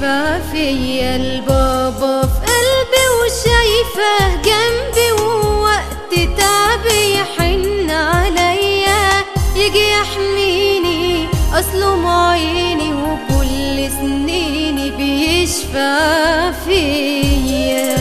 بيشفع فيا البابا في قلبي وشايفه جنبي ووقت تعبي يحن عليا يجي يحميني اصله معيني وكل سنيني بيشفع فيا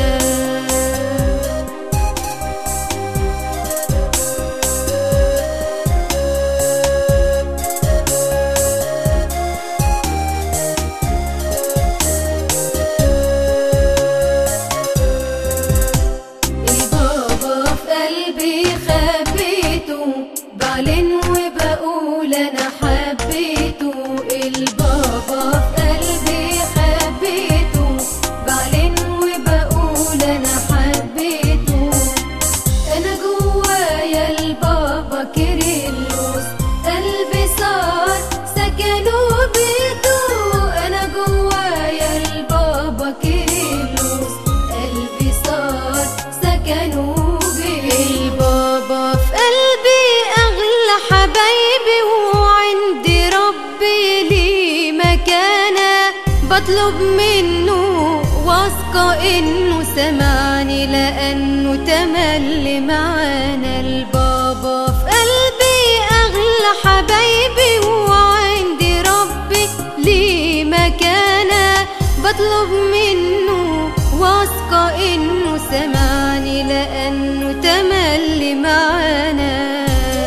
البابا في قلبي خبيته بعلن وبقول انا حبيته البابا في قلبي خبيته بعلن وبقول انا حبيته انا جوايا البابا كيرلس قلبي صار سكنه بيته انا جوايا البابا كيرلس قلبي صار سكنه بيته البابا في قلبي اغلى حبايبي وعندي ربي لي مكانه بطلب منه واثقة انه سمعني لانه تملي معانا البابا في قلبي اغلى حبايبي وعندي ربي لي مكانه بطلب منه واثقة انه سمعني لانه تملي معانا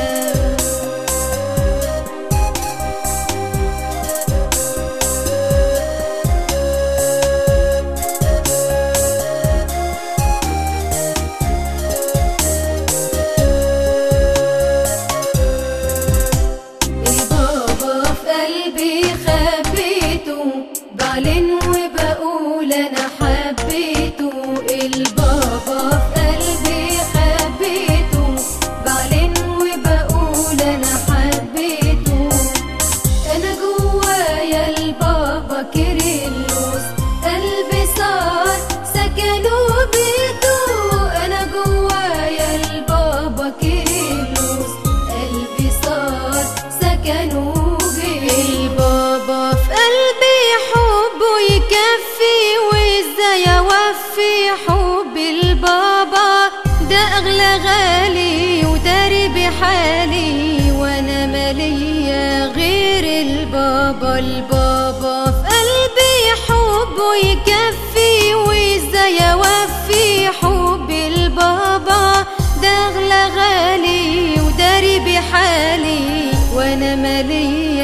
البابا في قلبي خبيته بعلن وبقول انا حبيته البابا في قلبي خبيته بعلن وبقول انا حبيته انا جوايا البابا كيرلس قلبي صار سكنه بيته انا جوايا البابا كيرلس قلبي صار سكنه بيته البابا في قلبي حبه يكفي وازاي اوفي حب البابا ده اغلى غالي وداري بحالي وانا مالية غير البابا البابا في قلبي حبه يكفي وازاي اوفي حب البابا ده اغلى غالي وداري بحالي وانا مالية